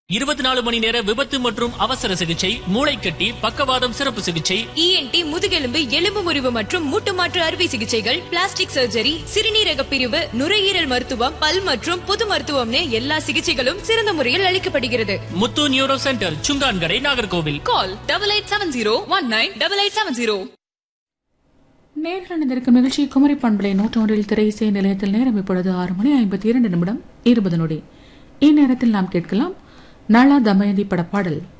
இருபத்தி நாலு மணி நேர விபத்து மற்றும் அவசர சிகிச்சை மூளைக்கட்டி பக்கவாதம் சிறப்பு சிகிச்சை இஎன்டி முதுகெலும்பு எலும்பு முறிவு மற்றும் மூட்டு மாற்று அறுவை சிகிச்சைகள் பிளாஸ்டிக் சர்ஜரி சிறுநீரக பிரிவு நுரையீரல் மருத்துவம் பல் மற்றும் பொது மருத்துவம்னு எல்லா சிகிச்சைகளும் சிறந்த முறையில் அளிக்கப்படுகிறது Muthu neuro centre Sunkankadai Nagercoil call double eight seven zero one nine double eight seven zero நேர்கள் இருக்கும் நிகழ்ச்சி குமரி பண்பலை நூற்றொன்றில் திரையிசை நிலையத்தில் நேரம் இப்பொழுது ஆறு மணி ஐம்பத்தி இரண்டு நிமிடம் இருபது நொடி இந்நேரத்தில் நாம் கேட்கலாம் நளா தமயந்தி பட பாடல்